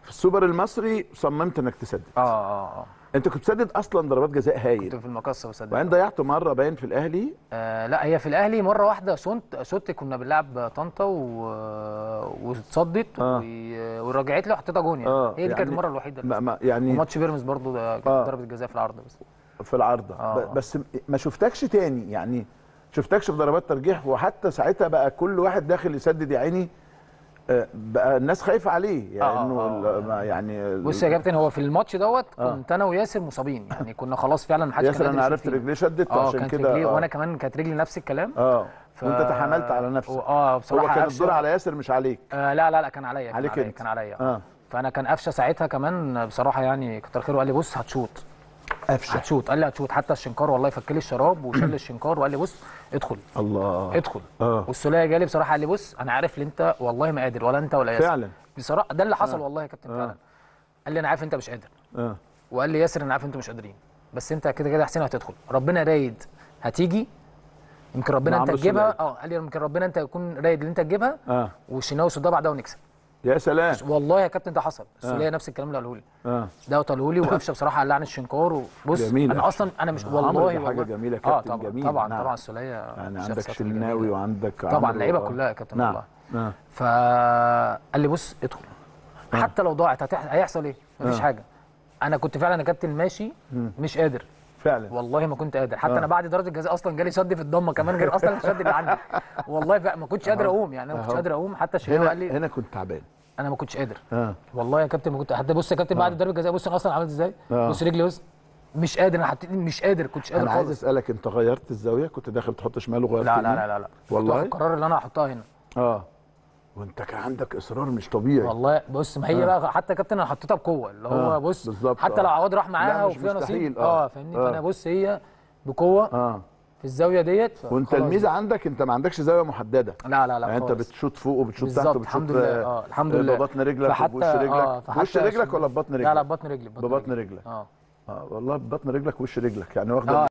في السوبر المصري صممت انك تسدد اه اه اه انت كنت تسدد اصلا ضربات جزاء كنت هايل في المقصه بصدق وبعدين ضيعته مره باين في الاهلي آه لا هي في الاهلي مره واحده شنت شوت كنا بنلعب طنطا و... واتصدت آه. و... ورجعت لي وحطيتها جون يعني آه، هي دي كانت يعني المره الوحيده ما اللي ما يعني وماتش بيراميدز برضو ده كانت آه. ضربه جزاء في العرض بس في العارضه آه. ب- بس ما شفتكش تاني يعني شفتكش في ضربات ترجيح وحتى ساعتها بقى كل واحد داخل يسدد يا عيني آه، بقى الناس خايفه عليه يعني آه، انه آه، ال- ما يعني بص يا كابتن هو في الماتش دوت آه. كنت انا وياسر مصابين يعني كنا خلاص فعلا محدش ياسر كان انا قادر عرفت يشوف فينا. رجليه شدت اه عشان كانت كده رجليه آه. وانا كمان كانت رجلي نفس الكلام اه ف... وانت تحملت على نفسك اه بصراحه هو كان قفشة- الدور على ياسر مش عليك آه لا لا لا كان عليا كان عليك عليا انت. كان عليا اه فانا كان قفشه ساعتها كمان بصراحه يعني كتر خيره وقال لي بص هتشوط قفشه هتشوط قال لي هتشوط حتى الشنكار والله فك لي الشراب وشال الشنكار وقال لي بص ادخل الله ادخل اه والسوليه جالي بصراحه قال لي بص انا عارف ان انت والله ما قادر ولا انت ولا ياسر فعلا بصراحه ده اللي حصل والله يا كابتن آه. فعلا قال لي انا عارف انت مش قادر اه وقال لي ياسر انا عارف انتوا مش قادرين بس انت كده كده حسين هتدخل ربنا رايد هتيجي يمكن ربنا مع انت عمرو تجيبها سولية. اه قال لي يمكن ربنا انت يكون رايد ان انت تجيبها اه والشناوي صدها بعدها ونكسب يا سلام والله يا كابتن ده حصل السوليه نفس الكلام اللي قاله لي اه ده قاله لي وقفشه بصراحه قال لي عن الشنكار وبص جميل انا قفشة. اصلا انا مش عمرو والله دي حاجة والله جميلة يا اه كابتن، طبعا جميل. طبعا نعم. طبعا السوليه يعني شخصيات عندك جميلة. شناوي وعندك طبعا عمرو اللعيبه و- كلها يا كابتن نعم والله آه. فقال لي بص ادخل حتى لو ضاعت هتح... هيحصل ايه؟ مفيش آه. حاجه انا كنت فعلا يا كابتن ماشي مش قادر فعلا والله ما كنت قادر حتى آه. انا بعد ضربه الجزاء اصلا جالي شد في الضمه كمان غير اصلا الشد اللي عندي والله بقى ما كنتش قادر اقوم يعني انا ما كنتش أهو. قادر اقوم حتى الشناوي هنا قال لي هنا كنت تعبان انا ما كنتش قادر اه والله يا كابتن ما كنت حتى بص يا كابتن بعد ضربه الجزاء بص انا اصلا عملت ازاي آه. بص رجلي بص مش قادر انا حطيت مش قادر كنتش قادر انا عايز خالص اسالك انت غيرت الزاويه كنت داخل تحط شمال وغيرت لا لا يمين؟ لا لا لا والله؟ كنت واخد القرار اللي انا هحطها هنا اه وانت كان عندك اصرار مش طبيعي والله بص ما هي بقى حتى يا كابتن انا حطيتها بقوه اللي هو آه، بص بالظبط، حتى آه. لو عواد راح معاها لا، مش وفيها مستحيل، نصيب آه. اه فاهمني آه. فانا بص هي بقوه اه في الزاويه ديت وانت فخلاص الميزه بقى. عندك انت ما عندكش زاويه محدده لا لا لا يعني انت خالص. بتشوط فوق وبتشوط تحت بالظبط وبتشوط الحمد لله اه الحمد لله ببطن رجلك فحتى- وبوش رجلك آه، بوش فحتى رجلك ولا ببطن رجلك لا لا ببطن رجلي ببطن رجلك اه اه والله ببطن رجلك وش رجلك يعني واخده اه